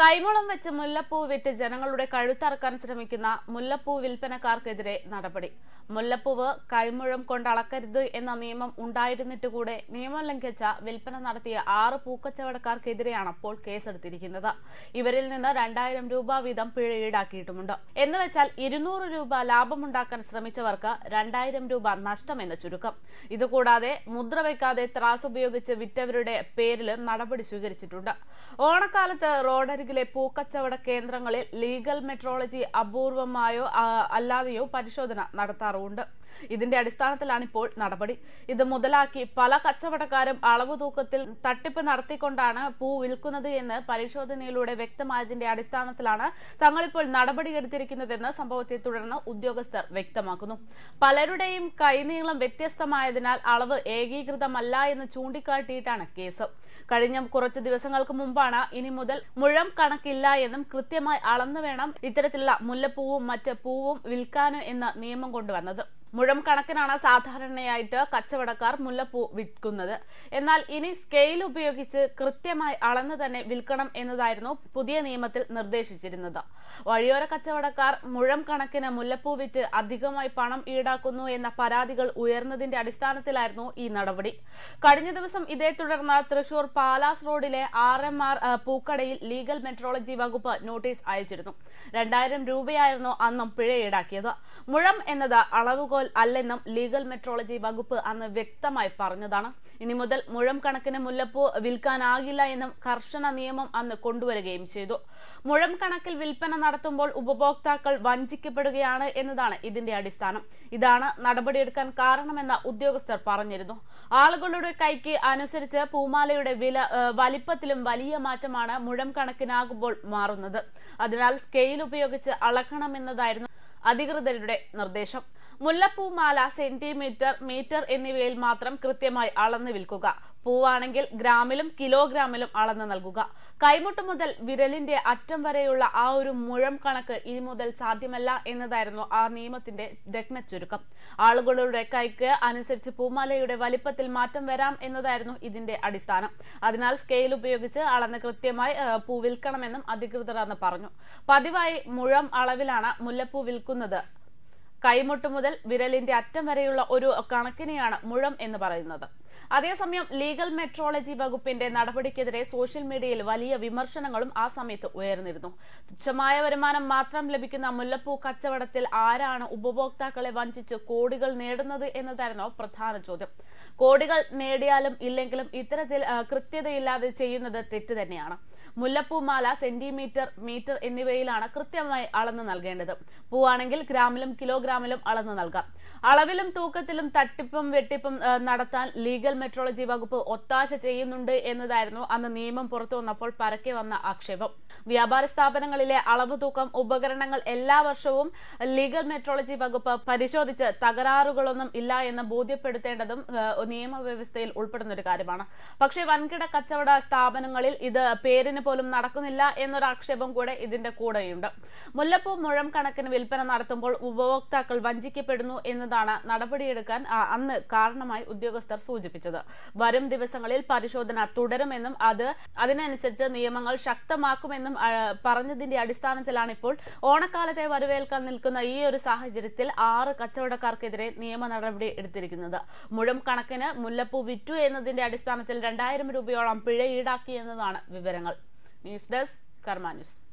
കൈമുളം വെച്ച് മുല്ലപ്പൂ വിറ്റ് ജനങ്ങളുടെ കഴുത്തറക്കാൻ ശ്രമിക്കുന്ന മുല്ലപ്പൂ വിൽപ്പനക്കാർക്കെതിരെ നടപടി മുല്ലപ്പൂവ് കൈമുഴം കൊണ്ട് അളക്കരുത് എന്ന നിയമം ഉണ്ടായിരുന്നിട്ട് കൂടെ നിയമം ലംഘിച്ച വിൽപ്പന നടത്തിയ ആറ് പൂക്കച്ചവടക്കാർക്കെതിരെയാണ് അപ്പോൾ കേസെടുത്തിരിക്കുന്നത് ഇവരിൽ നിന്ന് രണ്ടായിരം രൂപ വീതം പിഴ ഈടാക്കിയിട്ടുമുണ്ട് എന്ന് വെച്ചാൽ ഇരുന്നൂറ് രൂപ ലാഭമുണ്ടാക്കാൻ ശ്രമിച്ചവർക്ക് രണ്ടായിരം രൂപ നഷ്ടമെന്ന് ചുരുക്കം ഇതുകൂടാതെ മുദ്ര വയ്ക്കാതെ ത്രാസ് ഉപയോഗിച്ച് വിറ്റവരുടെ പേരിലും നടപടി സ്വീകരിച്ചിട്ടുണ്ട് ഓണക്കാലത്ത് റോഡരികിലെ പൂക്കച്ചവട കേന്ദ്രങ്ങളിൽ ലീഗൽ മെട്രോളജി അപൂർവമായോ ആ, അല്ലാതെയോ പരിശോധന നടത്താറുണ്ട് ഇതിന്റെ അടിസ്ഥാനത്തിലാണ് ഇപ്പോൾ നടപടി ഇത് മുതലാക്കി പല കച്ചവടക്കാരും അളവ് തൂക്കത്തിൽ തട്ടിപ്പ് നടത്തിക്കൊണ്ടാണ് പൂ വിൽക്കുന്നത് എന്ന് പരിശോധനയിലൂടെ വ്യക്തമായതിന്റെ അടിസ്ഥാനത്തിലാണ് തങ്ങളിപ്പോൾ നടപടിയെടുത്തിരിക്കുന്നതെന്ന് സംഭവത്തെ തുടർന്ന് ഉദ്യോഗസ്ഥർ വ്യക്തമാക്കുന്നു പലരുടെയും കൈനീളം വ്യത്യസ്തമായതിനാൽ അളവ് ഏകീകൃതമല്ല എന്ന് ചൂണ്ടിക്കാട്ടിയിട്ടാണ് കേസ് കഴിഞ്ഞ കുറച്ച് ദിവസങ്ങൾക്ക് മുമ്പാണ് ഇനി മുതൽ മുഴം കണക്കില്ല എന്നും കൃത്യമായി അളന്നു വേണം ഇത്തരത്തിലുള്ള മുല്ലപ്പൂവും മറ്റ് പൂവും വിൽക്കാന് എന്ന നിയമം കൊണ്ടുവന്നത് മുഴം കണക്കിനാണ് സാധാരണയായിട്ട് കച്ചവടക്കാർ മുല്ലപ്പൂ വിൽക്കുന്നത് എന്നാൽ ഇനി സ്കെയിൽ ഉപയോഗിച്ച് കൃത്യമായി അളന്ന് തന്നെ വിൽക്കണം എന്നതായിരുന്നു പുതിയ നിയമത്തിൽ നിർദ്ദേശിച്ചിരുന്നത് വഴിയോര കച്ചവടക്കാർ മുഴം കണക്കിന് മുല്ലപ്പൂ വിറ്റ് അധികമായി പണം ഈടാക്കുന്നു എന്ന പരാതികൾ ഉയർന്നതിന്റെ അടിസ്ഥാനത്തിലായിരുന്നു ഈ നടപടി കഴിഞ്ഞ ദിവസം ഇതേ തുടർന്ന് തൃശൂർ പാലാസ് റോഡിലെ ആർ എം ആർ പൂക്കടയിൽ ലീഗൽ മെട്രോളജി വകുപ്പ് നോട്ടീസ് അയച്ചിരുന്നു രണ്ടായിരം രൂപയായിരുന്നു അന്നും പിഴ ഈടാക്കിയത് മുഴം എന്നത് അളവുകോൽ അല്ലെന്നും ലീഗൽ മെട്രോളജി വകുപ്പ് അന്ന് വ്യക്തമായി പറഞ്ഞതാണ് ഇനി മുതൽ മുഴം കണക്കിന് മുല്ലപ്പൂ വിൽക്കാനാകില്ല എന്നും കർശന നിയമം അന്ന് കൊണ്ടുവരികയും ചെയ്തു മുഴം കണക്കിൽ വിൽപ്പന നടത്തുമ്പോൾ ഉപഭോക്താക്കൾ വഞ്ചിക്കപ്പെടുകയാണ് എന്നതാണ് ഇതിന്റെ അടിസ്ഥാനം ഇതാണ് നടപടിയെടുക്കാൻ കാരണമെന്ന് ഉദ്യോഗസ്ഥർ പറഞ്ഞിരുന്നു ആളുകളുടെ കൈക്ക് അനുസരിച്ച് പൂമാലയുടെ വില ഏഹ്, വലിപ്പത്തിലും വലിയ മാറ്റമാണ് മുഴം കണക്കിനാകുമ്പോൾ മാറുന്നത് അതിനാൽ സ്കെയിൽ ഉപയോഗിച്ച് അളക്കണമെന്നതായിരുന്നു അധികൃതരുടെ നിർദ്ദേശം മുല്ലപ്പൂ മാല സെന്റിമീറ്റർ മീറ്റർ എന്നിവയിൽ മാത്രം കൃത്യമായി അളന്ന് വിൽക്കുക പൂവാണെങ്കിൽ ഗ്രാമിലും കിലോഗ്രാമിലും അളന്ന് നൽകുക കൈമുട്ട് മുതൽ വിരലിന്റെ അറ്റം വരെയുള്ള ആ ഒരു മുഴം കണക്ക് ഇനി മുതൽ സാധ്യമല്ല എന്നതായിരുന്നു ആ നിയമത്തിന്റെ രത്ന ചുരുക്കം ആളുകളുടെ കൈക്ക് അനുസരിച്ച് പൂമാലയുടെ വലിപ്പത്തിൽ മാറ്റം വരാം എന്നതായിരുന്നു ഇതിന്റെ അടിസ്ഥാനം അതിനാൽ സ്കെയിൽ ഉപയോഗിച്ച് അളന്ന് കൃത്യമായി ഏഹ്, പൂ വിൽക്കണമെന്നും അധികൃതർ അന്ന് പറഞ്ഞു പതിവായി മുഴം അളവിലാണ് മുല്ലപ്പൂ വിൽക്കുന്നത് കൈമുട്ട് മുതൽ വിരലിന്റെ അറ്റം വരെയുള്ള ഒരു കണക്കിനെയാണ് മുഴം എന്ന് പറയുന്നത് അതേസമയം ലീഗൽ മെട്രോളജി വകുപ്പിന്റെ നടപടിക്കെതിരെ സോഷ്യൽ മീഡിയയിൽ വലിയ വിമർശനങ്ങളും ആ സമയത്ത് ഉയർന്നിരുന്നു തുച്ഛമായ വരുമാനം മാത്രം ലഭിക്കുന്ന മുല്ലപ്പൂ കച്ചവടത്തിൽ ആരാണ് ഉപഭോക്താക്കളെ വഞ്ചിച്ച് കോടികൾ നേടുന്നത് എന്നതായിരുന്നു പ്രധാന ചോദ്യം കോടികൾ നേടിയാലും ഇല്ലെങ്കിലും ഇത്തരത്തിൽ ആ, കൃത്യതയില്ലാതെ ചെയ്യുന്നത് തെറ്റ് തന്നെയാണ് മുല്ലപ്പൂ മാല സെന്റിമീറ്റർ മീറ്റർ എന്നിവയിലാണ് കൃത്യമായി അളന്നു നൽകേണ്ടത് പൂവാണെങ്കിൽ ഗ്രാമിലും കിലോഗ്രാമിലും അളന്നു നൽകാം അളവിലും തൂക്കത്തിലും തട്ടിപ്പും വെട്ടിപ്പും ആ, നടത്താൻ ലീഗൽ മെട്രോളജി വകുപ്പ് ഒത്താശ ചെയ്യുന്നുണ്ട് എന്നതായിരുന്നു അന്ന് നിയമം പുറത്തു വന്നപ്പോൾ പരക്കെ വന്ന ആക്ഷേപം വ്യാപാര സ്ഥാപനങ്ങളിലെ അളവ് തൂക്കം ഉപകരണങ്ങൾ എല്ലാ വർഷവും ലീഗൽ മെട്രോളജി വകുപ്പ് പരിശോധിച്ച് തകരാറുകളൊന്നും ഇല്ല എന്ന് ബോധ്യപ്പെടുത്തേണ്ടതും ആ, നിയമവ്യവസ്ഥയിൽ ഉൾപ്പെടുന്ന ഒരു കാര്യമാണ് പക്ഷേ വൻകിട കച്ചവട സ്ഥാപനങ്ങളിൽ ഇത് പേരിന് പോലും നടക്കുന്നില്ല എന്നൊരു ആക്ഷേപം കൂടെ ഇതിന്റെ കൂടെയുണ്ട് മുല്ലപ്പൂ മുഴം കണക്കിന് വിൽപ്പന നടത്തുമ്പോൾ ഉപഭോക്താക്കൾ വഞ്ചിക്കപ്പെടുന്നു എന്നതാണ് നടപടിയെടുക്കാൻ ആ, അന്ന് കാരണമായി ഉദ്യോഗസ്ഥർ സൂചിപ്പിച്ചത് വരും ദിവസങ്ങളിൽ പരിശോധന തുടരുമെന്നും അത് അതിനനുസരിച്ച് നിയമങ്ങൾ ശക്തമാക്കുമെന്നും ആ, പറഞ്ഞതിന്റെ അടിസ്ഥാനത്തിലാണ് ഇപ്പോൾ ഓണക്കാലത്തെ വരവേൽക്കാൻ നിൽക്കുന്ന ഈ ഒരു സാഹചര്യത്തിൽ ആറ് കച്ചവടക്കാർക്കെതിരെ നിയമ നടപടി എടുത്തിരിക്കുന്നത് മുഴം കണക്കിന് മുല്ലപ്പൂ വിറ്റു എന്നതിന്റെ അടിസ്ഥാനത്തിൽ രണ്ടായിരം രൂപയോളം പിഴ ഈടാക്കി എന്നതാണ് വിവരങ്ങൾ ന്യൂസ് ഡെസ്ക് കർമ്മ ന്യൂസ്